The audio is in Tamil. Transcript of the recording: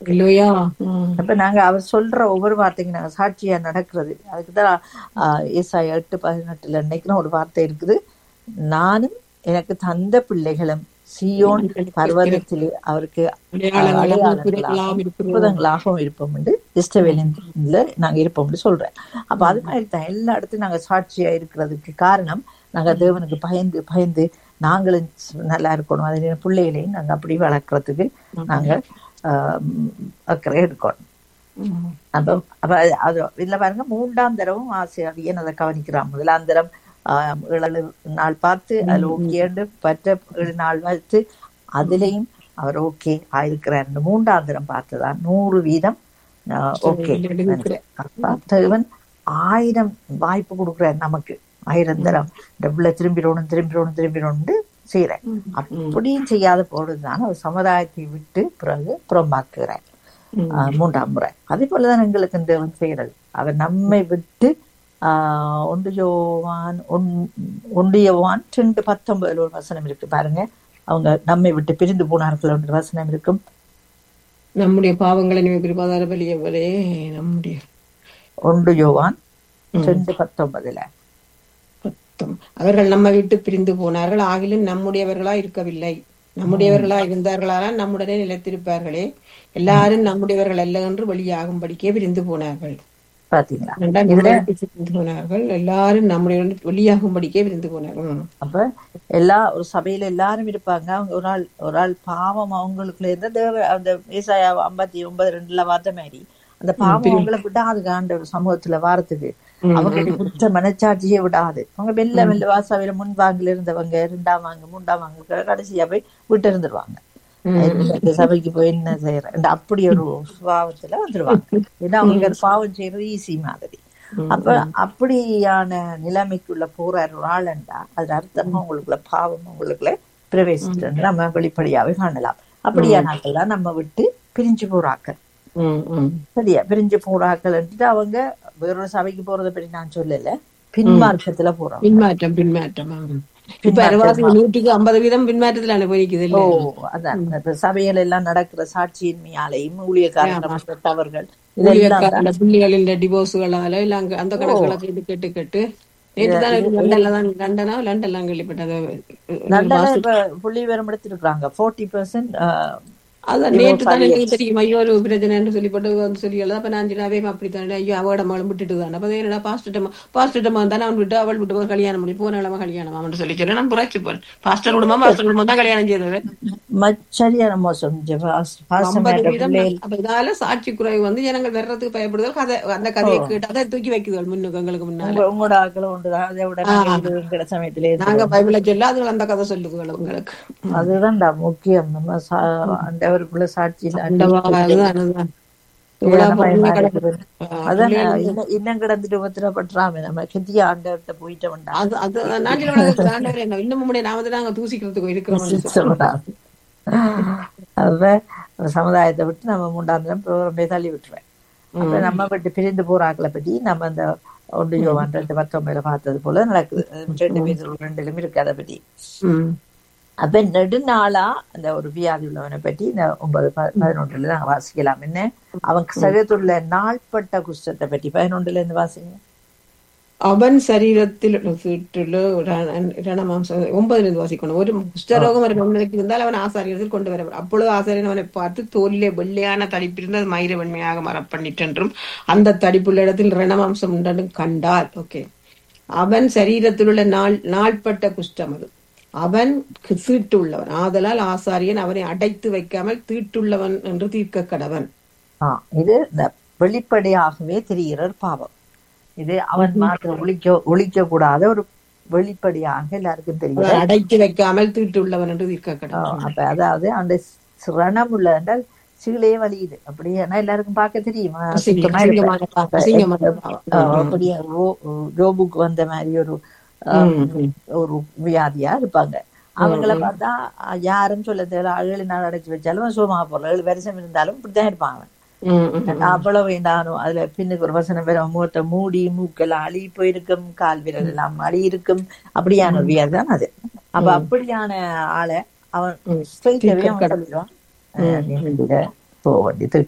எங்களுக்கு இல்லையா ம். அப்ப நாங்க அவர் சொல்ற ஒவ்வொரு வார்த்தைக்கும் நாங்க சாட்சியா நடக்கிறது அதுக்குதான் ஆஹ், ஏசாயா எட்டு பதினெட்டுல நினைக்கிறோம் ஒரு வார்த்தை இருக்குது நானும் எனக்கு தந்த பிள்ளைகளும் சியோன் பர்வதத்திலே அவருக்கு அடையாளங்களும் அடையாளங்களாகவும் குறிகளாகவும் இருக்கிறோம். அற்புதங்களாகவும் இருப்போம் என்று இஷ்டவேலின்ல நாங்க இருப்போம்னு சொல்றேன் அப்ப அது மாதிரி தான் எல்லா இடத்துலயும் நாங்க சாட்சியா இருக்கிறதுக்கு காரணம் நாங்க தேவனுக்கு பயந்து பயந்து நாங்களும் நல்லா இருக்கணும் அதே நேரம் பிள்ளைகளையும் நாங்க அப்படி வளர்க்கறதுக்கு நாங்க ஆஹ், அக்கறை எடுக்கணும் ம். அப்ப அப்ப அது- அது இதுல பாருங்க மூன்றாம் தரவும் ஆசிரியர் அதை கவனிக்கிறான் முதலாம் தரம் ஆஹ், ஏழு நாள் பார்த்து அதுல ஓகேண்டு பற்ற ஏழு நாள் வைத்து அதுலயும் அவர் ஓகே ஆயிருக்கிறார் மூன்றாம் தரம் பார்த்ததான் நூறு வீதம் ஓகே தேவன் ஆயிரம் வாய்ப்பு கொடுக்குறார் நமக்கு ஆயிரம் தரம் டபுள திரும்பிடணும் திரும்பிடணும் திரும்பிடணும்னு செய்யறேன் அப்படியும் செய்யாத பொழுதுதான் அவர் சமுதாயத்தை விட்டு பிறகு புறம்பாக்குகிறார் ஆஹ் மூன்றாம் முறை அதே போலதான் எங்களுக்கு தேவன் செய்யறது அவர் நம்மை விட்டு ஆஹ் ஒன்று யோவான் ஒன்- ஒன்று யோவான் ரெண்டு பத்தொன்பதுல ஒரு வசனம் இருக்கு பாருங்க அவங்க நம்மை விட்டு பிரிந்து போனார்கள் என்ற வசனம் இருக்கும் நம்முடைய பாவங்களை நீ கிருபாதார பலியவரே நம்முடைய ஒன்று யோவான் ரெண்டு பத்தொன்பதுல பத்தம் அவர்கள் நம்ம விட்டு பிரிந்து போனார்கள் ஆகிலும் நம்முடையவர்களா இருக்கவில்லை நம்முடையவர்களா இருந்தார்களானால் நம்முடனே நிலைத்திருப்பார்களே எல்லாரும் நம்முடையவர்கள் அல்ல என்று வெளியாகும்படிக்கே பிரிந்து போனார்கள் பாத்தீங்களா ரெண்டாம் நம்மை விட்டு பிரிந்து போனார்கள் எல்லாரும் நம்முடைய வெளியாகும்படிக்கே பிரிந்து போனார்கள் ம். அப்ப எல்லா ஒரு சபையில எல்லாரும் இருப்பாங்க அவங்க ஒரு ஆள் ஒரு ஆள் பாவம் அவங்களுக்குள்ள இருந்த தேவ அந்த ஏசாயா ஐம்பத்தி ஒன்பது ரெண்டுல பார்த்த மாதிரி அந்த பாவம் அவங்களை விடாது ஆண்ட ஒரு சமூகத்துல வாரத்துக்கு அவங்களுடைய குற்ற மனச்சாட்சியே விடாது அவங்க மெல்ல மெல்ல வாசாவில முன்வாங்கில இருந்தவங்க ரெண்டாம் வாங்க மூன்றாம் வாங்க கடைசியா போய் விட்டு இருந்துருவாங்க இந்த சபைக்கு போய் என்ன செய்யறேன் அப்படி ஒரு சுபாவத்துல வந்துருவாங்க ஏன்னா அவங்களுக்கு அது பாவம் செய்யறது ஈஸி மாதிரி அப்ப அப்படியான நிலைமைக்குள்ள போறார் ஒரு ஆளுண்டா அது அர்த்தமா உங்களுக்குள்ள பாவம் உங்களுக்குள்ள பிரவேசிட்டு நம்ம வெளிப்படையாவே காணலாம் அப்படியான ஆட்கள் தான் நம்ம விட்டு பிரிஞ்சு போறாக்கள் ம், ம். சரியா பிரிஞ்சு போறாக்கள்ன்ட்டு அவங்க வேறொரு சபைக்கு போறதை பற்றி நான் சொல்லல பின்மார்க்கத்துல போறோம் பின்மாற்றம் பின்மாற்றம் ஆம். இப்ப அறுபது நூற்றுக்கு ஐம்பது வீதம் பின்மாற்றத்துல அனுபவிக்குது இல்ல ஓ அதான் இந்த சபைகள் எல்லாம் நடக்கிற சாட்சியின்மையாலையும் ஊழியக்காரர்கள் தவறுகள் இதெல்லாம் தான் ஊழியக்காரங்க பிள்ளைகளின் டிவோர்ஸுகளால இல்ல அங்க அந்த கணக்குகளை கேட்டு கேட்டு கேட்டு நேற்று தான் லண்டன்ல தான் லண்டனா லண்டன்லாம் கேள்விப்பட்டது நல்லதா இப்ப புள்ளி விவரம் எடுத்திருக்காங்க ஃபோர்ட்டி பெர்சென்ட் அதான் நேற்று தான் எனக்கு தெரியும் ஐயோ ஒரு பிரச்சனைன்னு சொல்லிப்பட்டு வந்து சொல்லி எழுத அப்ப நான் சொன்னேன், அவன் அப்படித்தான் ஐயோ அவட மகளும் விட்டுட்டு தான் அப்ப என்னடா பாஸ்டர் பாஸ்டர் தானே அவன் விட்டு அவள் விட்டு போய் கல்யாணம் பண்ணி போன இளம கல்யாணம் அவன் சொல்லி சொன்னேன் நான் புராய்ச்சி போறேன் பாஸ்டர் குடும்பம் பாஸ்டர் குடும்பம் தான் கல்யாணம் செய்தது சரியான மோசம் ஐம்பது பாசமேட்ட வீதம் பிள்ளைகள் அப்ப இதால சாட்சி குறைவு வந்து ஜனங்கள் வர்றதுக்கு பயப்படுதல் கதை அந்த கதையை கேட்டு அதை தூக்கி வைக்குதல் முன்னுக்கு எங்களுக்கு முன்னால உங்க- உங்களோட ஆக்களும் உண்டுதான் அதை விட நாங்க இது எங்கட சமயத்திலே நாங்க பைபிளை சொல்ல அதுல அந்த கதை சொல்லுதுகள் உங்களுக்கு அதுதான்டா முக்கியம் நம்ம சா- ஆண்டவருக்குள்ள சாட்சி ஆண்டவா, அதுதான், அதுதான். இவ்வளவு பொறுமையா கிடக்குது. அதான் இன்னும் இன்னும் கிடந்துட்டு உத்தரப்பட்டுறாம நம்ம கெத்திய ஆண்டவர்கிட்ட போயிட்ட வேண்டாம் அது அது நான் சொல்ல வேண்டியது ஆண்டவரே, என்ன இன்னும் உம்முடைய நாமத்தை நாங்க தூசிக்கிறதுக்கு இருக்கிறோம் அப்ப சமுதாயத்தை விட்டு நம்ம மூன்றாம் தினம் போய் தள்ளி விட்டுருவேன் அப்ப நம்ம விட்டு பிரிந்து போறாக்களை பத்தி நம்ம அந்த ஒன்று யோவான் ரெண்டு பத்தொன்பதுல பார்த்தது போல நடக்குது அது ரெண்டு பேர் ரெண்டிலும் இருக்கு அதை பத்தி ம். அப்ப நெடுநாளா அந்த ஒரு வியாதி உள்ளவனை பற்றி இந்த ஒன்பது ப- பதினொன்றுல நாங்க வாசிக்கலாம் என்ன அவன் சகத்துள்ள நாள்பட்ட குஷ்டத்தை பற்றி பதினொன்றுல இருந்து வாசிங்க அவன் சரீரத்தில் சீட்டுல ரணமாம்சம் ஒன்பதுல இருந்து வாசிக்கணும் ஒரு குஷ்டரோகம் ஒரு மனிதனுக்கு இருந்தால் அவன் ஆசாரியத்தில் கொண்டு வர அப்பொழுது ஆசாரியன் அவனை பார்த்து தோலிலே வெள்ளையான தடிப்பிருந்த அது மயிர வெண்மையாக மரப்பண்ணிட்டென்றும் அந்த தடிப்புள்ள இடத்தில் ரணமாம்சம் உண்டென்றும் கண்டால் ஓகே அவன் சரீரத்தில் உள்ள நாள் நாள்பட்ட குஷ்டம் அது அவன் தீட்டுள்ளவன் ஆதலால் ஆசாரியன் அவனை அடைத்து வைக்காமல் தீட்டுள்ளவன் என்று தீர்க்க கடவன் ஆ, இது இந்த வெளிப்படையாகவே தெரிகிற ஒரு பாவம் இது அவன் மாத்திரம் ஒழிக்க ஒழிக்க கூடாத ஒரு வெளிப்படையாக எல்லாருக்கும் தெரியும் அவன் அடைத்து வைக்காமல் தீட்டுள்ளவன் என்று தீர்க்க கடவன் அப்ப அதாவது அந்த சிரணம் உள்ள என்றால் சீலையே வலியுது அப்படி ஏன்னா எல்லாருக்கும் பார்க்க தெரியுமா சுத்தமா இருப்பேன். அசிங்கமான பாவம், அசிங்கமான பாவம். ஆஹ் அப்படியே ரோ- ரோபுக்கு வந்த மாதிரி ஒரு ஆஹ், ஒரு வியாதியா இருப்பாங்க அவங்கள பார்த்தா ஆஹ், யாரும் சொல்ல தேவை ஏழு நாள் அடைச்சு வச்சாலும் சுகமா போறோம் ஏழு வருஷம் இருந்தாலும் இப்படித்தான் இருப்பாங்க ம், ம். அவ்வளவு வேண்டாலும் அதுல பின்னுக்கு ஒரு வசனம் வேற முகத்தை மூடி மூக்கெல்லாம் அழி போயிருக்கும் கால் விரல் எல்லாம் அழி இருக்கும் அப்படியான ஒரு வியாதி தான் அது அப்ப அப்படியான ஆளை அவன் straight away அவன் சொல்லிடுவான், அஹ், நீ வெளியில போக வேண்டியது